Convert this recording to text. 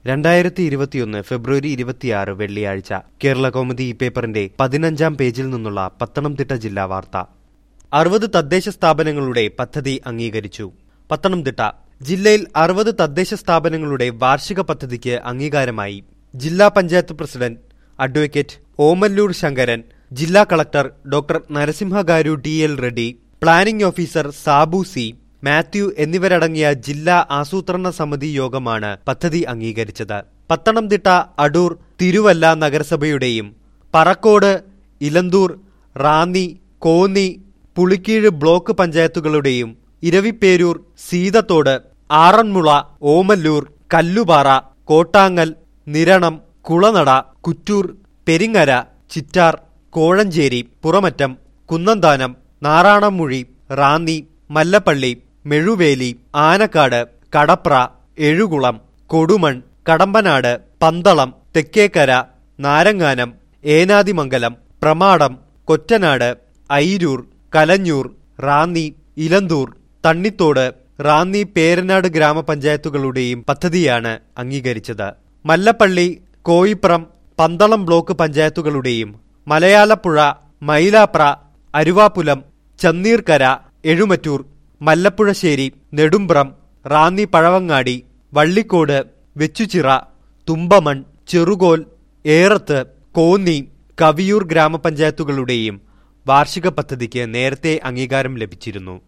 രണ്ടായിരത്തി ഇരുപത്തിയൊന്ന് ഫെബ്രുവരി ഇരുപത്തിയാറ് വെള്ളിയാഴ്ച കേരള കൗമുദി ഈ പേപ്പറിന്റെ പതിനഞ്ചാം പേജിൽ നിന്നുള്ള പത്തനംതിട്ട ജില്ലാ വാർത്ത അറുപത് തദ്ദേശ സ്ഥാപനങ്ങളുടെ പദ്ധതി അംഗീകരിച്ചു പത്തനംതിട്ട ജില്ലയിൽ അറുപത് തദ്ദേശ സ്ഥാപനങ്ങളുടെ വാർഷിക പദ്ധതിക്ക് അംഗീകാരമായി ജില്ലാ പഞ്ചായത്ത് പ്രസിഡന്റ് അഡ്വക്കേറ്റ് ഓമല്ലൂർ ശങ്കരൻ ജില്ലാ collector doctor Narasimhagaru T L Reddy planning officer Sabu C Mathew എന്നിവരടങ്ങിയ ജില്ലാ ആസൂത്രണ സമിതി യോഗമാണ് പദ്ധതി അംഗീകരിച്ചത് പത്തനംതിട്ട അടൂർ തിരുവല്ല നഗരസഭയുടെയും പറക്കോട് ഇലന്തൂർ റാന്നി കോന്നി പുളിക്കീഴ് ബ്ലോക്ക് പഞ്ചായത്തുകളുടെയും ഇരവിപ്പേരൂർ സീതത്തോട് ആറന്മുള ഓമല്ലൂർ കല്ലുപാറ കോട്ടാങ്ങൽ നിരണം കുളനട കുറ്റൂർ പെരിങ്ങര ചിറ്റാർ കോഴഞ്ചേരി പുറമറ്റം കുന്നന്താനം നാറാണംമുഴി റാന്നി മല്ലപ്പള്ളി മെഴുവേലി ആനക്കാട് കടപ്ര എഴുകുളം കൊടുമൺ കടമ്പനാട് പന്തളം തെക്കേക്കര നാരങ്ങാനം ഏനാദിമംഗലം പ്രമാടം കൊറ്റനാട് ഐരൂർ കലഞ്ഞൂർ റാന്നി ഇലന്തൂർ തണ്ണിത്തോട് റാന്നി പേരനാട് ഗ്രാമപഞ്ചായത്തുകളുടെയും പദ്ധതിയാണ് അംഗീകരിച്ചത് മല്ലപ്പള്ളി കോയിപ്രം പന്തളം ബ്ലോക്ക് പഞ്ചായത്തുകളുടെയും മലയാലപ്പുഴ മൈലാപ്ര അരുവാപുലം ചന്നീർക്കര എഴുമറ്റൂർ മല്ലപ്പുഴശ്ശേരി നെടുമ്പ്രം റാന്നി പഴവങ്ങാടി വള്ളിക്കോട് വെച്ചുചിറ തുമ്പമൺ ചെറുകോൽ ഏറത്ത് കോന്നി കവിയൂർ ഗ്രാമപഞ്ചായത്തുകളുടെയും വാർഷിക പദ്ധതിക്ക് നേരത്തെ അംഗീകാരം ലഭിച്ചിരുന്നു